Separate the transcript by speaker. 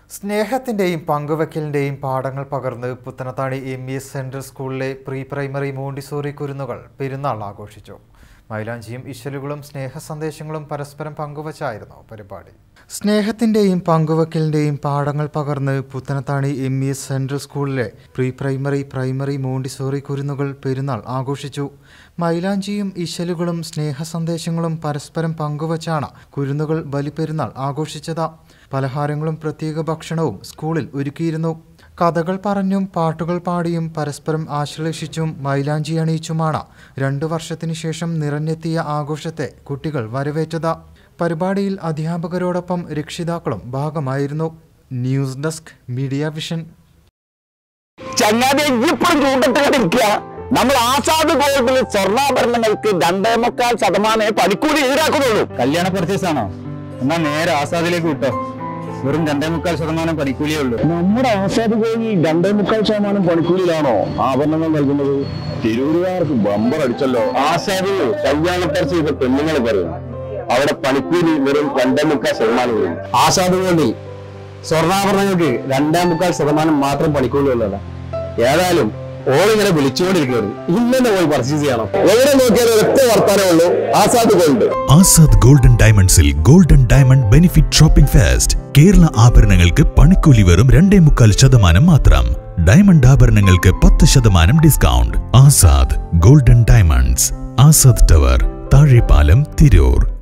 Speaker 1: സ്നേഹത്തിൻ്റെയും പങ്കുവയ്ക്കലിൻ്റെയും പാഠങ്ങൾ പകർന്ന് Puthanathani M E S central സ്കൂളിലെ പ്രീ പ്രൈമറി മോണ്ടിസോറി കുരുന്നുകൾ പെരുന്നാൾ ആഘോഷിച്ചു മൈലാഞ്ചിയും ഇശലുകളും സ്നേഹ സന്ദേശങ്ങളും പരസ്പരം പങ്കുവച്ചായിരുന്നു പരിപാടി സ്നേഹത്തിൻ്റെയും പങ്കുവയ്ക്കലിൻ്റെയും പാഠങ്ങൾ പകർന്ന് Puthanathani M E S central സ്കൂളിലെ പ്രീ പ്രൈമറി പ്രൈമറി മോണ്ടിസോറി കുരുന്നുകൾ പെരുന്നാൾ ആഘോഷിച്ചു മൈലാഞ്ചിയും ഇശലുകളും സ്നേഹ സന്ദേശങ്ങളും പരസ്പരം പങ്കുവച്ചാണ് കുരുന്നുകൾ ബലിപ്പെരുന്നാൾ ആഘോഷിച്ചത് പലഹാരങ്ങളും പ്രത്യേക ഭക്ഷണവും സ്കൂളിൽ ഒരുക്കിയിരുന്നു കഥകൾ പറഞ്ഞും പാട്ടുകൾ പാടിയും പരസ്പരം ആശ്ലേഷിച്ചും മൈലാഞ്ചി അണിയിച്ചുമാണ് രണ്ടു വർഷത്തിനു ശേഷം നിറഞ്ഞെത്തിയ ആഘോഷത്തെ കുട്ടികൾ വരവേറ്റത് പരിപാടിയിൽ അധ്യാപകരോടൊപ്പം രക്ഷിതാക്കളും ഭാഗമായിരുന്നു ന്യൂസ് ഡെസ്ക് മീഡിയ വിഷൻ
Speaker 2: ചങ്ങാതി ഇപ്പോഴും ചൂണ്ടത്തിലിരിക്കുക നമ്മൾ ആസാദ് ഗോൾഡിൽ സ്വർണ്ണാഭരണങ്ങൾക്ക് രണ്ടേ മുക്കാൽ ശതമാനമേ പണിക്കൂലി ഈടാക്കുന്നുള്ളൂ
Speaker 3: കല്യാണ പർച്ചേസ് ആണോ എന്നാ നേരെ ആസാദിലേക്ക് വിട്ടോ വെറും രണ്ടേ മുക്കാൽ ശതമാനം പണിക്കൂലിയേ ഉള്ളൂ
Speaker 2: നമ്മുടെ ആസാദ് ഗോൾഡിൽ രണ്ടേ മുക്കാൽ ശതമാനം പണിക്കൂലിയിലാണോ ആഭരണങ്ങൾ നൽകുന്നത് തിരൂരുകാർക്ക് ബമ്പർ അടിച്ചല്ലോ ആസാദ് കല്യാണ പർച്ചേസ് ചെയ്ത പെണ്ണുങ്ങൾ പറയും അവിടെ പണിക്കൂലി വെറും രണ്ടേ മുക്കാൽ ശതമാനം
Speaker 3: ആസാദ് ഗോൾഡിൽ സ്വർണ്ണാഭരണങ്ങൾക്ക് രണ്ടേ മുക്കാൽ ശതമാനം മാത്രം പണിക്കൂലി ഉള്ളതാ ഏതായാലും ഓളിങ്ങനെ വിളിച്ചുകൊണ്ടിരിക്കുന്നത് ഇന്നെ പോയി പർച്ചേസ് ചെയ്യണം
Speaker 2: എവിടെ നോക്കിയാലും ഒറ്റ വർത്താനമുള്ളൂ ആസാദ് ഗോൾഡ്
Speaker 4: ആസാദ് ഗോൾഡൻ ഡയമണ്ട്സിൽ golden diamond benefit shopping fest Kerala ആഭരണങ്ങൾക്ക് പണിക്കൂലി വെറും രണ്ടേ മുക്കാൽ ശതമാനം മാത്രം ഡയമണ്ട് ആഭരണങ്ങൾക്ക് പത്ത് ശതമാനം discount Azad golden diamonds Azad tower Thazhepalam Tirur